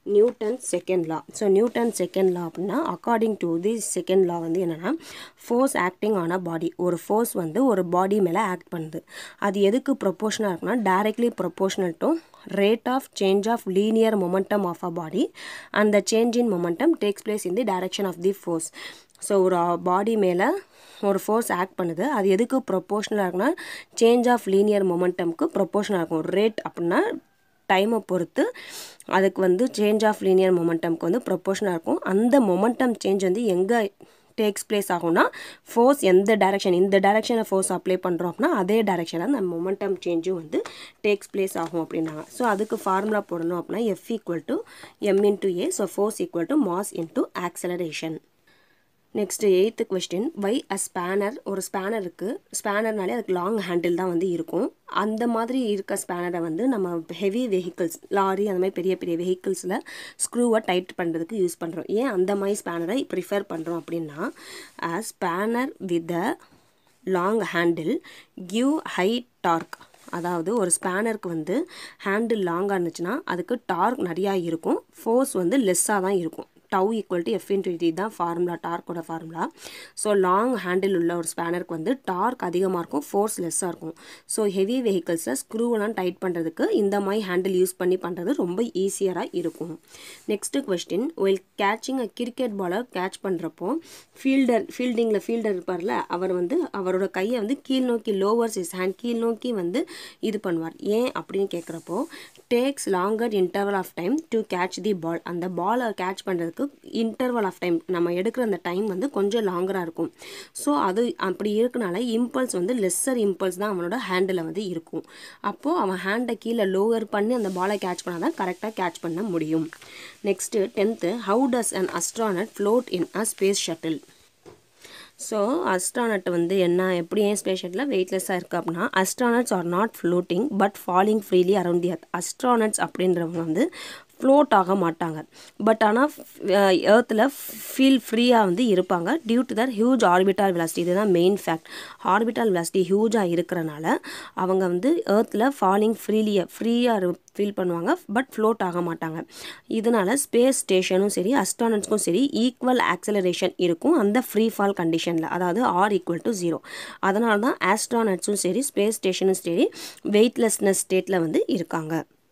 Newton second law so Newton second law அப்படின்னா according to the second law வந்து என்னென்னா force acting on a body ஒரு force வந்து ஒரு பாடி மேலே ஆக்ட் பண்ணுது அது எதுக்கு ப்ரொப்போஷனாக இருக்குன்னா directly proportional to rate of change of linear momentum of a body and the change in momentum takes place in the direction of the force so ஒரு பாடி மேலே ஒரு ஃபோர்ஸ் ஆக்ட் பண்ணுது அது எதுக்கு ப்ரொப்போஷனலாக இருக்குன்னா சேஞ்ச் ஆஃப் லீனியர் மொமெண்டம்க்கு ப்ரொப்போஷனலாக இருக்கும் ரேட் அப்படின்னா டைமை பொறுத்து அதுக்கு வந்து சேஞ்ச் ஆஃப் லீனியர் மொமெண்டம்க்கு வந்து ப்ரொப்போஷனாக இருக்கும் அந்த மொமெண்டம் சேஞ்ச் வந்து எங்கே டேக்ஸ் பிளேஸ் ஆகும்னா ஃபோர்ஸ் எந்த டைரக்ஷன் இந்த டைரக்ஷனில் ஃபோர்ஸ் அப்ளை பண்ணுறோம் அப்படின்னா அதே டைரக்ஷனில் அந்த மொமெண்டம் சேஞ்சும் வந்து டேக்ஸ் பிளேஸ் ஆகும் அப்படின்னாங்க ஸோ அதுக்கு ஃபார்முலா போடணும் அப்படின்னா F equal to M into A so force equal to mass into acceleration next eighth question why a spanner ஒரு ஸ்பேனர் இருக்குது ஸ்பேனர்னாலே அதுக்கு லாங் ஹேண்டில் தான் வந்து இருக்கும் அந்த மாதிரி இருக்க ஸ்பேனரை வந்து நம்ம ஹெவி வெஹிக்கிள்ஸ் லாரி அந்த மாதிரி பெரிய பெரிய வெஹிக்கிள்ஸில் ஸ்க்ரூவை டைட் பண்ணுறதுக்கு யூஸ் பண்ணுறோம் ஏன் அந்த மாதிரி ஸ்பேனரை ப்ரிஃபர் பண்ணுறோம் அப்படின்னா a spanner with a long handle give high torque அதாவது ஒரு ஸ்பேனருக்கு வந்து ஹேண்டில் லாங்காக இருந்துச்சுன்னா அதுக்கு டார்க் நிறையா இருக்கும் ஃபோர்ஸ் வந்து லெஸ்ஸாக தான் இருக்கும் tau equal to F into D தான் ஃபார்முலா டார்க்கோட ஃபார்முலா ஸோ லாங் ஹேண்டில் உள்ள ஒரு ஸ்பேனருக்கு வந்து டார்க் அதிகமாக இருக்கும் ஃபோர்ஸ் லெஸ்ஸாக இருக்கும் ஸோ ஹெவி வெஹிக்கிள்ஸில் ஸ்க்ரூவெல்லாம் டைட் பண்ணுறதுக்கு இந்த மாதிரி ஹேண்டில் யூஸ் பண்ணி பண்ணுறது ரொம்ப ஈஸியராக இருக்கும் next question while catching a cricket ball catch பண்ணுறப்போ ஃபீல்டர் ஃபீல்டிங்கில் ஃபீல்டர் இருப்பார்ல அவர் வந்து அவரோட கையை வந்து கீழ் நோக்கி லோவர்ஸ் இஸ் ஹேண்ட் கீழ் நோக்கி வந்து இது பண்ணுவார் ஏன் அப்படின்னு கேட்குறப்போ takes longer interval of time to catch the ball அந்த பாலை கேட்ச் பண்ணுறதுக்கு இன்டர்வல் ஆஃப் டைம் நம்ம எடுக்கிற அந்த டைம் வந்து கொஞ்சம் லாங்கராக இருக்கும் ஸோ அது அப்படி இருக்கனால இம்பல்ஸ் வந்து லெஸ்ஸர் இம்பல்ஸ் தான் அவனோட ஹேண்டில் வந்து இருக்கும் அப்போது அவன் ஹேண்டை கீழே லோவர் பண்ணி அந்த பாலை கேட்ச் பண்ணால் தான் கரெக்டாக கேட்ச் பண்ண முடியும் next tenth how does an astronaut float in a space shuttle so astronaut வந்து என்ன எப்படி ஏன் ஸ்பேஸ் ஷட்டில் வெயிட்லெஸ்ஸாக இருக்குது அப்படின்னா astronauts are not floating but falling freely around the earth astronauts அப்படின்றவங்க வந்து ஃப்ளோட் ஆக மாட்டாங்க பட் ஆனால் ஏர்த்தில் ஃபீல் ஃப்ரீயாக வந்து இருப்பாங்க due to their huge orbital velocity இதுதான் மெயின் ஃபேக்ட் ஆர்பிட்டால் வெலாசிட்டி ஹியூஜாக இருக்கிறனால அவங்க வந்து ஏர்த்தில் ஃபாலிங் ஃப்ரீலியாக ஃப்ரீயாக ஃபீல் பண்ணுவாங்க பட் ஃப்ளோட் ஆக மாட்டாங்க இதனால் ஸ்பேஸ் ஸ்டேஷனும் சரி அஸ்ட்ரானட்ஸ்க்கும் சரி ஈக்குவல் ஆக்சலரேஷன் இருக்கும் அந்த ஃப்ரீ ஃபால் கண்டிஷனில் அதாவது ஆர் ஈக்குவல் டு ஜீரோ அதனால தான் ஆஸ்ட்ரானட்ஸும் சரி ஸ்பேஸ் ஸ்டேஷனும் சரி வெயிட்லெஸ்னஸ் ஸ்டேட்டில் வந்து இருக்காங்க